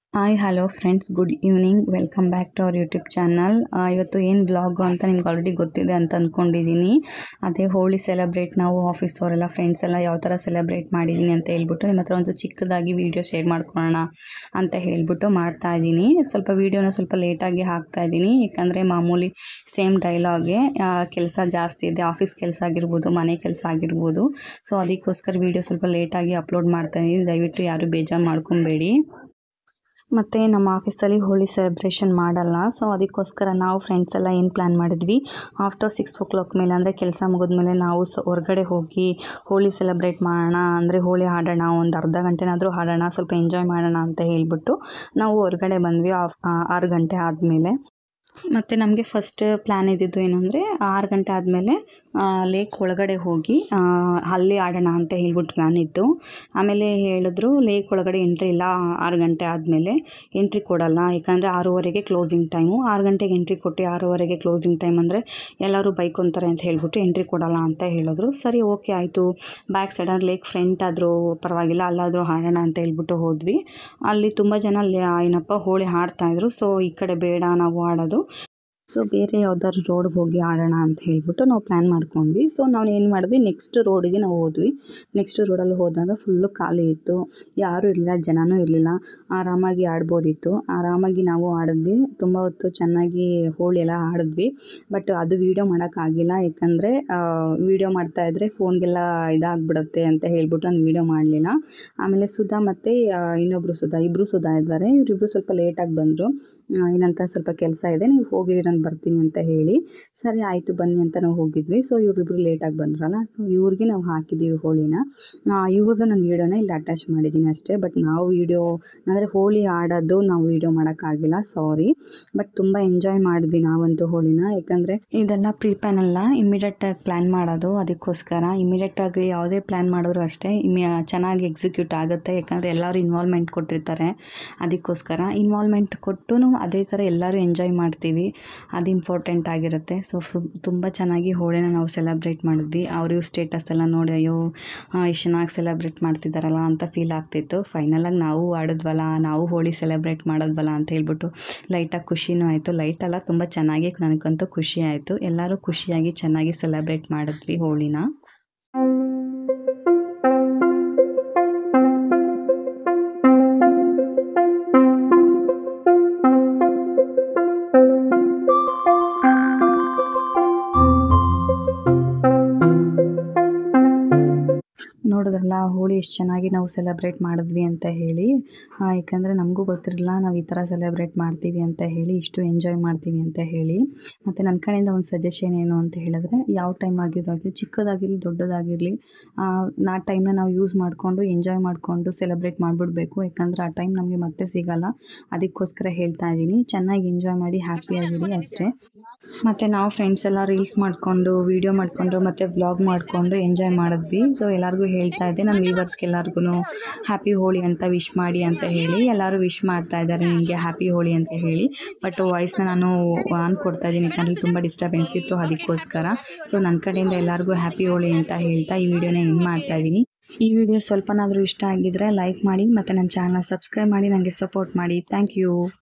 hi hello friends good evening welcome back to our YouTube channel ಇವತ್ತು ಏನು vlog ಅಂತ ನಿಮ್ಗೆ ಆಲ್ರೆಡಿ ಗೊತ್ತಿದೆ ಅಂತ ಅಂದ್ಕೊಂಡಿದ್ದೀನಿ ಅದೇ ಹೋಳಿ ಸೆಲೆಬ್ರೇಟ್ ನಾವು ಆಫೀಸ್ ಅವರೆಲ್ಲ ಫ್ರೆಂಡ್ಸ್ ಎಲ್ಲ ಯಾವ ಥರ ಸೆಲೆಬ್ರೇಟ್ ಮಾಡಿದ್ದೀನಿ ಅಂತ ಹೇಳ್ಬಿಟ್ಟು ನಿಮ್ಮ ಹತ್ರ ಒಂದು ಚಿಕ್ಕದಾಗಿ ವೀಡಿಯೋ ಶೇರ್ ಮಾಡ್ಕೊಳ್ಳೋಣ ಅಂತ ಹೇಳ್ಬಿಟ್ಟು ಮಾಡ್ತಾ ಇದ್ದೀನಿ ಸ್ವಲ್ಪ ವೀಡಿಯೋನ ಸ್ವಲ್ಪ ಲೇಟಾಗಿ ಹಾಕ್ತಾ ಇದ್ದೀನಿ ಯಾಕಂದರೆ ಮಾಮೂಲಿ ಸೇಮ್ ಡೈಲಾಗೆ ಕೆಲಸ ಜಾಸ್ತಿ ಇದೆ ಆಫೀಸ್ ಕೆಲಸ ಆಗಿರ್ಬೋದು ಮನೆ ಕೆಲಸ ಆಗಿರ್ಬೋದು ಸೊ ಅದಕ್ಕೋಸ್ಕರ ವೀಡಿಯೋ ಸ್ವಲ್ಪ ಲೇಟಾಗಿ ಅಪ್ಲೋಡ್ ಮಾಡ್ತಾ ಇದ್ದೀನಿ ದಯವಿಟ್ಟು ಯಾರು ಬೇಜಾರು ಮಾಡ್ಕೊಬೇಡಿ ಮತ್ತು ನಮ್ಮ ಆಫೀಸಲ್ಲಿ ಹೋಳಿ ಸೆಲೆಬ್ರೇಷನ್ ಮಾಡಲ್ಲ ಸೊ ಅದಕ್ಕೋಸ್ಕರ ನಾವು ಫ್ರೆಂಡ್ಸ್ ಎಲ್ಲ ಏನು ಪ್ಲ್ಯಾನ್ ಮಾಡಿದ್ವಿ ಆಫ್ಟರ್ ಸಿಕ್ಸ್ ಓ ಕ್ಲಾಕ್ ಮೇಲೆ ಅಂದರೆ ಕೆಲಸ ಮುಗಿದ್ಮೇಲೆ ನಾವು ಸ ಹೊರ್ಗಡೆ ಹೋಗಿ ಹೋಳಿ ಸೆಲೆಬ್ರೇಟ್ ಮಾಡೋಣ ಅಂದರೆ ಹೋಳಿ ಆಡೋಣ ಒಂದು ಅರ್ಧ ಗಂಟೆನಾದರೂ ಆಡೋಣ ಸ್ವಲ್ಪ ಎಂಜಾಯ್ ಮಾಡೋಣ ಅಂತ ಹೇಳ್ಬಿಟ್ಟು ನಾವು ಹೊರ್ಗಡೆ ಬಂದ್ವಿ ಆಫ್ ಆರು ಗಂಟೆ ಆದಮೇಲೆ ಮತ್ತು ನಮಗೆ ಫಸ್ಟ್ ಪ್ಲ್ಯಾನ್ ಇದ್ದಿದ್ದು ಏನು ಅಂದರೆ ಆರು ಗಂಟೆ ಆದಮೇಲೆ ಲೇಕ್ ಒಳಗಡೆ ಹೋಗಿ ಅಲ್ಲಿ ಆಡೋಣ ಅಂತ ಹೇಳ್ಬಿಟ್ಟು ಪ್ಲ್ಯಾನ್ ಇತ್ತು ಆಮೇಲೆ ಹೇಳಿದ್ರು ಲೇಕ್ ಒಳಗಡೆ ಎಂಟ್ರಿ ಇಲ್ಲ ಆರು ಗಂಟೆ ಆದಮೇಲೆ ಎಂಟ್ರಿ ಕೊಡಲ್ಲ ಯಾಕಂದರೆ ಆರೂವರೆಗೆ ಕ್ಲೋಸಿಂಗ್ ಟೈಮು ಆರು ಗಂಟೆಗೆ ಎಂಟ್ರಿ ಕೊಟ್ಟು ಆರೂವರೆಗೆ ಕ್ಲೋಸಿಂಗ್ ಟೈಮ್ ಅಂದರೆ ಎಲ್ಲರೂ ಬೈಕೊಂತಾರೆ ಅಂತ ಹೇಳ್ಬಿಟ್ಟು ಎಂಟ್ರಿ ಕೊಡಲ್ಲ ಅಂತ ಹೇಳಿದ್ರು ಸರಿ ಓಕೆ ಆಯಿತು ಬ್ಯಾಕ್ ಸೈಡ್ ಅಂದರೆ ಲೇಕ್ ಫ್ರಂಟ್ ಆದರೂ ಪರವಾಗಿಲ್ಲ ಅಲ್ಲಾದರೂ ಆಡೋಣ ಅಂತ ಹೇಳ್ಬಿಟ್ಟು ಹೋದ್ವಿ ಅಲ್ಲಿ ತುಂಬ ಜನ ಅಲ್ಲಿ ಏನಪ್ಪ ಹೋಳಿ ಆಡ್ತಾಯಿದ್ರು ಸೊ ಈ ಕಡೆ ಬೇಡ ನಾವು ಆಡೋದು ಸೊ ಬೇರೆ ಯಾವ್ದಾದ್ರು ರೋಡ್ಗೆ ಹೋಗಿ ಆಡೋಣ ಅಂತ ಹೇಳ್ಬಿಟ್ಟು ನಾವು ಪ್ಲ್ಯಾನ್ ಮಾಡ್ಕೊಂಡ್ವಿ ಸೊ ನಾವು ಏನು ಮಾಡಿದ್ವಿ ನೆಕ್ಸ್ಟ್ ರೋಡಿಗೆ ನಾವು ಹೋದ್ವಿ ನೆಕ್ಸ್ಟ್ ರೋಡಲ್ಲಿ ಹೋದಾಗ ಫುಲ್ಲು ಖಾಲಿ ಇತ್ತು ಯಾರೂ ಇರಲಿಲ್ಲ ಜನನೂ ಇರಲಿಲ್ಲ ಆರಾಮಾಗಿ ಆಡ್ಬೋದಿತ್ತು ಆರಾಮಾಗಿ ನಾವು ಆಡಿದ್ವಿ ತುಂಬ ಹೊತ್ತು ಚೆನ್ನಾಗಿ ಹೋಳಿ ಎಲ್ಲ ಆಡಿದ್ವಿ ಬಟ್ ಅದು ವೀಡಿಯೋ ಮಾಡೋಕ್ಕಾಗಿಲ್ಲ ಯಾಕಂದರೆ ವೀಡಿಯೋ ಮಾಡ್ತಾಯಿದ್ರೆ ಫೋನ್ಗೆಲ್ಲ ಇದಾಗ್ಬಿಡುತ್ತೆ ಅಂತ ಹೇಳ್ಬಿಟ್ಟು ನಾನು ವೀಡಿಯೋ ಮಾಡಲಿಲ್ಲ ಆಮೇಲೆ ಸುಧಾ ಮತ್ತು ಇನ್ನೊಬ್ಬರು ಸುಧಾ ಇಬ್ಬರು ಸುಧಾ ಇದ್ದಾರೆ ಇವರಿಬ್ಬರು ಸ್ವಲ್ಪ ಲೇಟಾಗಿ ಬಂದರು ಏನಂತ ಸ್ವಲ್ಪ ಕೆಲಸ ಇದೆ ನೀವು ಹೋಗಿರಿ ನಾನು ಬರ್ತೀನಿ ಅಂತ ಹೇಳಿ ಸರಿ ಆಯಿತು ಬನ್ನಿ ಅಂತ ನಾವು ಹೋಗಿದ್ವಿ ಸೊ ಇವರಿಬ್ರು ಲೇಟಾಗಿ ಬಂದ್ರಲ್ಲ ಸೊ ಇವ್ರಿಗೆ ನಾವು ಹಾಕಿದ್ದೀವಿ ಹೋಳಿನ ಇವ್ರದ್ದು ನಾನು ವೀಡಿಯೋನ ಇಲ್ಲಿ ಅಟ್ಯಾಚ್ ಮಾಡಿದ್ದೀನಿ ಅಷ್ಟೇ ಬಟ್ ನಾವು ವೀಡಿಯೋ ಅಂದರೆ ಹೋಳಿ ಆಡೋದು ನಾವು ವೀಡಿಯೋ ಮಾಡೋಕ್ಕಾಗಿಲ್ಲ ಸಾರಿ ಬಟ್ ತುಂಬ ಎಂಜಾಯ್ ಮಾಡಿದ್ವಿ ನಾವಂತೂ ಹೋಳಿನ ಯಾಕಂದರೆ ಇದೆಲ್ಲ ಪ್ರೀ ಪ್ಲ್ಯಾನ್ ಅಲ್ಲ ಇಮಿಡಿಯೇಟಾಗಿ ಪ್ಲ್ಯಾನ್ ಮಾಡೋದು ಅದಕ್ಕೋಸ್ಕರ ಇಮಿಡಿಯೇಟಾಗಿ ಯಾವುದೇ ಪ್ಲ್ಯಾನ್ ಮಾಡಿದ್ರು ಅಷ್ಟೇ ಇಮಿ ಚೆನ್ನಾಗಿ ಎಕ್ಸಿಕ್ಯೂಟ್ ಆಗುತ್ತೆ ಯಾಕಂದರೆ ಎಲ್ಲರೂ ಇನ್ವಾಲ್ವ್ಮೆಂಟ್ ಕೊಟ್ಟಿರ್ತಾರೆ ಅದಕ್ಕೋಸ್ಕರ ಇನ್ವಾಲ್ವ್ಮೆಂಟ್ ಕೊಟ್ಟು ಅದೇ ಥರ ಎಲ್ಲರೂ ಎಂಜಾಯ್ ಮಾಡ್ತೀವಿ ಅದು ಇಂಪಾರ್ಟೆಂಟ್ ಆಗಿರುತ್ತೆ ಸೊ ತುಂಬ ಚೆನ್ನಾಗಿ ಹೋಳಿನ ನಾವು ಸೆಲೆಬ್ರೇಟ್ ಮಾಡಿದ್ವಿ ಅವರು ಸ್ಟೇಟಸ್ ಎಲ್ಲ ನೋಡಿ ಅಯ್ಯೋ ಎಷ್ಟು ಚೆನ್ನಾಗಿ ಸೆಲೆಬ್ರೇಟ್ ಮಾಡ್ತಿದ್ದಾರಲ್ಲ ಅಂತ ಫೀಲ್ ಆಗ್ತಿತ್ತು ಫೈನಲಾಗಿ ನಾವು ಆಡಿದ್ವಲ್ಲ ನಾವು ಹೋಳಿ ಸೆಲೆಬ್ರೇಟ್ ಮಾಡೋದ್ವಲ್ಲ ಅಂತ ಹೇಳ್ಬಿಟ್ಟು ಲೈಟಾಗಿ ಖುಷಿನೂ ಆಯಿತು ಲೈಟೆಲ್ಲ ತುಂಬ ಚೆನ್ನಾಗಿ ನನಗಂತೂ ಖುಷಿ ಆಯಿತು ಎಲ್ಲರೂ ಖುಷಿಯಾಗಿ ಚೆನ್ನಾಗಿ ಸೆಲೆಬ್ರೇಟ್ ಮಾಡಿದ್ವಿ ಹೋಳಿನ ನೋಡಿದ್ರಲ್ಲ ಹೋಳಿ ಎಷ್ಟು ಚೆನ್ನಾಗಿ ನಾವು ಸೆಲೆಬ್ರೇಟ್ ಮಾಡಿದ್ವಿ ಅಂತ ಹೇಳಿ ಯಾಕಂದರೆ ನಮಗೂ ಗೊತ್ತಿರಲಿಲ್ಲ ನಾವು ಈ ಥರ ಸೆಲೆಬ್ರೇಟ್ ಮಾಡ್ತೀವಿ ಅಂತ ಹೇಳಿ ಇಷ್ಟು ಎಂಜಾಯ್ ಮಾಡ್ತೀವಿ ಅಂತ ಹೇಳಿ ಮತ್ತು ನನ್ನ ಕಡೆಯಿಂದ ಒಂದು ಸಜೆಷನ್ ಏನು ಅಂತ ಹೇಳಿದ್ರೆ ಯಾವ ಟೈಮ್ ಆಗಿರೋದು ಚಿಕ್ಕದಾಗಿರಲಿ ದೊಡ್ಡದಾಗಿರಲಿ ನಾ ಟೈಮ್ನ ನಾವು ಯೂಸ್ ಮಾಡಿಕೊಂಡು ಎಂಜಾಯ್ ಮಾಡಿಕೊಂಡು ಸೆಲೆಬ್ರೇಟ್ ಮಾಡಿಬಿಡ್ಬೇಕು ಯಾಕಂದರೆ ಆ ಟೈಮ್ ನಮಗೆ ಮತ್ತೆ ಸಿಗಲ್ಲ ಅದಕ್ಕೋಸ್ಕರ ಹೇಳ್ತಾ ಇದ್ದೀನಿ ಚೆನ್ನಾಗಿ ಎಂಜಾಯ್ ಮಾಡಿ ಹ್ಯಾಪಿಯಾಗಿರಿ ಅಷ್ಟೇ ಮತ್ತು ನಾವು ಫ್ರೆಂಡ್ಸ್ ಎಲ್ಲ ರೀಲ್ಸ್ ಮಾಡಿಕೊಂಡು ವೀಡಿಯೋ ಮಾಡಿಕೊಂಡು ಮತ್ತು ವ್ಲಾಗ್ ಮಾಡಿಕೊಂಡು ಎಂಜಾಯ್ ಮಾಡಿದ್ವಿ ಸೊ ಎಲ್ಲರಿಗೂ ಹೇಳ್ತಾ ಇದ್ದೆ ನಮ್ಮ ವ್ಯೂವರ್ಸ್ಗೆ ಎಲ್ಲರಿಗೂ ಹ್ಯಾಪಿ ಹೋಳಿ ಅಂತ ವಿಶ್ ಮಾಡಿ ಅಂತ ಹೇಳಿ ಎಲ್ಲರೂ ವಿಶ್ ಮಾಡ್ತಾ ಇದ್ದಾರೆ ನಿಮಗೆ ಹ್ಯಾಪಿ ಹೋಳಿ ಅಂತ ಹೇಳಿ ಬಟ್ ವಾಯ್ಸ್ನ ನಾನು ಆನ್ ಕೊಡ್ತಾ ಇದ್ದೀನಿ ಯಾಕಂದರೆ ತುಂಬ ಡಿಸ್ಟರ್ಬೆನ್ಸ್ ಇತ್ತು ಅದಕ್ಕೋಸ್ಕರ ಸೊ ನನ್ನ ಕಡೆಯಿಂದ ಎಲ್ಲರಿಗೂ ಹ್ಯಾಪಿ ಹೋಳಿ ಅಂತ ಹೇಳ್ತಾ ಈ ವಿಡಿಯೋನ ಎಂಡ್ ಮಾಡ್ತಾ ಇದ್ದೀನಿ ಈ ವಿಡಿಯೋ ಸ್ವಲ್ಪನಾದರೂ ಇಷ್ಟ ಆಗಿದ್ದರೆ ಲೈಕ್ ಮಾಡಿ ಮತ್ತು ನನ್ನ ಚಾನಲ್ನ ಸಬ್ಸ್ಕ್ರೈಬ್ ಮಾಡಿ ನನಗೆ ಸಪೋರ್ಟ್ ಮಾಡಿ ಥ್ಯಾಂಕ್ ಯು